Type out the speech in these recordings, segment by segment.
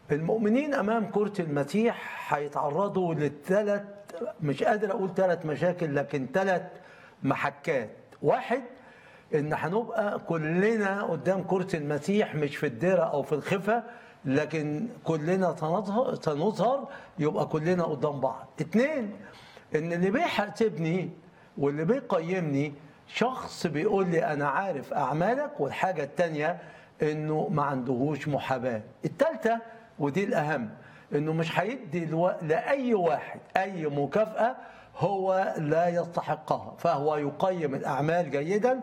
المؤمنين امام كرة المسيح هيتعرضوا للثلاث مش قادر اقول ثلاث مشاكل لكن ثلاث محكات واحد ان هنبقى كلنا قدام كرة المسيح مش في الدرة او في الخفة لكن كلنا تنظهر تنظهر يبقى كلنا قدام بعض اتنين ان اللي بيحاسبني واللي بيقيمني شخص بيقول لي انا عارف اعمالك والحاجة التانية انه ما عندهوش محاباة التالتة ودي الاهم انه مش هيدي الو... لاي واحد اي مكافأة هو لا يستحقها فهو يقيم الاعمال جيدا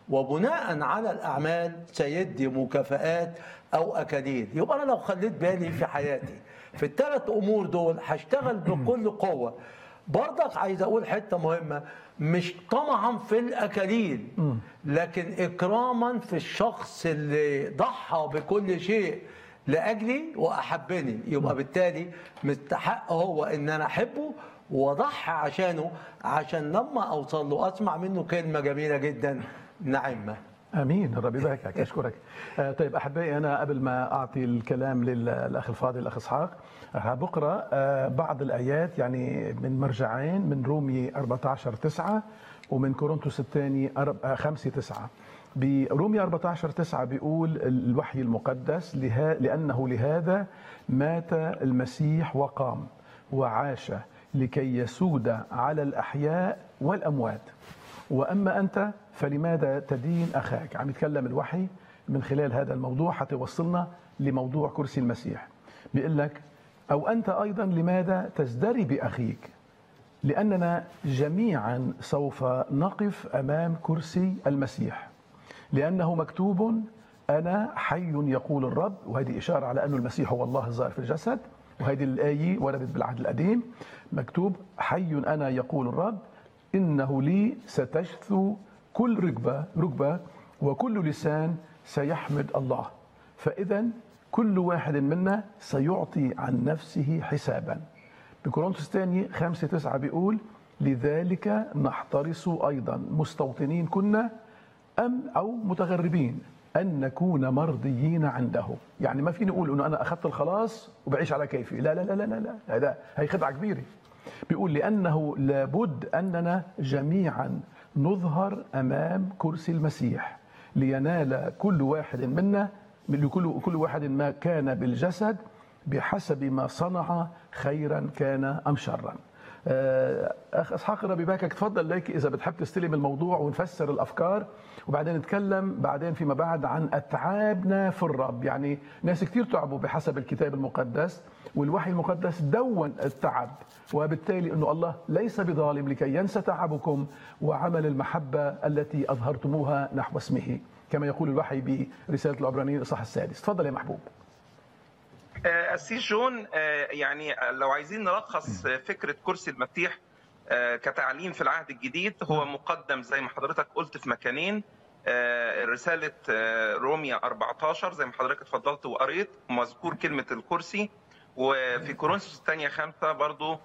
وبناء على الاعمال سيدي مكافآت او اكاليل يبقى انا لو خليت بالي في حياتي في الثلاث امور دول هشتغل بكل قوه برضك عايز اقول حته مهمه مش طمعا في الاكاليل لكن اكراما في الشخص اللي ضحى بكل شيء لاجلي واحبني يبقى بالتالي مستحق هو ان انا احبه واضحي عشانه عشان لما اوصل له اسمع منه كلمه جميله جدا نعمه امين الرب يباركك اشكرك آه طيب احبائي انا قبل ما اعطي الكلام للاخ الفاضل الاخ اسحاق بقرا آه بعض الايات يعني من مرجعين من رومي 14 9 ومن كورنثوس الثاني 5 9 برومي 14 9 بيقول الوحي المقدس لها لانه لهذا مات المسيح وقام وعاش لكي يسود على الاحياء والاموات واما انت فلماذا تدين اخاك عم يتكلم الوحي من خلال هذا الموضوع حتى يوصلنا لموضوع كرسي المسيح بيقول لك او انت ايضا لماذا تزدري باخيك لاننا جميعا سوف نقف امام كرسي المسيح لانه مكتوب انا حي يقول الرب وهذه اشاره على انه المسيح هو الله الظاهر في الجسد وهذه الايه وردت بالعهد القديم مكتوب حي انا يقول الرب انه لي ستجثو كل ركبه ركبه وكل لسان سيحمد الله فاذا كل واحد منا سيعطي عن نفسه حسابا بكورنثوس الثاني خمسة تسعة بيقول لذلك نحترس أيضا مستوطنين كنا أم أو متغربين أن نكون مرضيين عنده يعني ما فيني أقول أنه أنا أخذت الخلاص وبعيش على كيفي لا لا لا لا لا هذا هي خدعة كبيرة بيقول لأنه لابد أننا جميعا نظهر أمام كرسي المسيح لينال كل واحد منا لكل كل واحد ما كان بالجسد بحسب ما صنع خيرا كان أم شرا اخ اسحاق ربي باكك تفضل ليك اذا بتحب تستلم الموضوع ونفسر الافكار وبعدين نتكلم بعدين فيما بعد عن اتعابنا في الرب يعني ناس كثير تعبوا بحسب الكتاب المقدس والوحي المقدس دون التعب وبالتالي انه الله ليس بظالم لكي ينسى تعبكم وعمل المحبه التي اظهرتموها نحو اسمه كما يقول الوحي برساله العبرانيين الاصحاح السادس تفضل يا محبوب أسيس جون يعني لو عايزين نلخص فكرة كرسي المسيح كتعليم في العهد الجديد هو مقدم زي ما حضرتك قلت في مكانين رسالة روميا 14 زي ما حضرتك اتفضلت وقريت مذكور كلمة الكرسي وفي كورنثوس الثانية خمسة برضو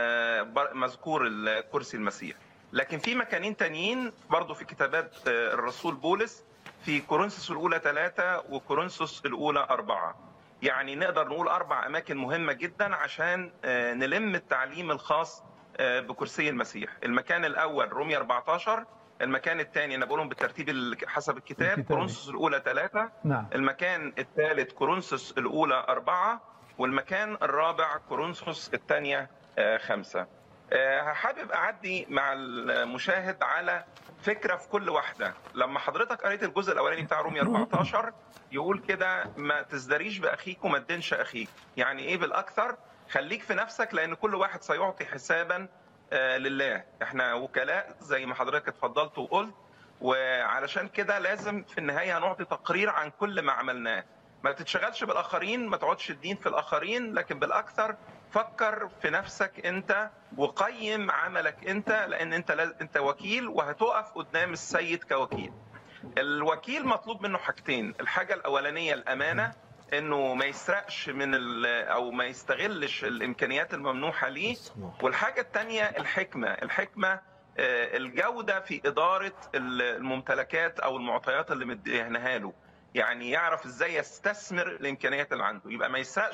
مذكور الكرسي المسيح لكن في مكانين تانيين برضو في كتابات الرسول بولس في كورنثوس الأولى ثلاثة وكورنثوس الأولى أربعة يعني نقدر نقول أربع أماكن مهمة جدا عشان نلم التعليم الخاص بكرسي المسيح المكان الأول رومية 14 المكان الثاني أنا بقولهم بالترتيب حسب الكتاب كورنثوس الأولى ثلاثة نعم. المكان الثالث كورنثوس الأولى أربعة والمكان الرابع كورنثوس الثانية خمسة حابب أعدي مع المشاهد على فكرة في كل واحدة لما حضرتك قريت الجزء الأولاني بتاع رومية 14 يقول كده ما تزدريش باخيك وما تدينش اخيك يعني ايه بالاكثر خليك في نفسك لان كل واحد سيعطي حسابا لله احنا وكلاء زي ما حضرتك اتفضلت وقلت وعلشان كده لازم في النهايه هنعطي تقرير عن كل ما عملناه ما تتشغلش بالاخرين ما تقعدش الدين في الاخرين لكن بالاكثر فكر في نفسك انت وقيم عملك انت لان انت انت وكيل وهتقف قدام السيد كوكيل الوكيل مطلوب منه حاجتين الحاجه الاولانيه الامانه انه ما يسرقش من او ما يستغلش الامكانيات الممنوحه ليه والحاجه الثانيه الحكمه الحكمه الجوده في اداره الممتلكات او المعطيات اللي مديناها له يعني يعرف ازاي يستثمر الامكانيات اللي عنده يبقى ما يسرقش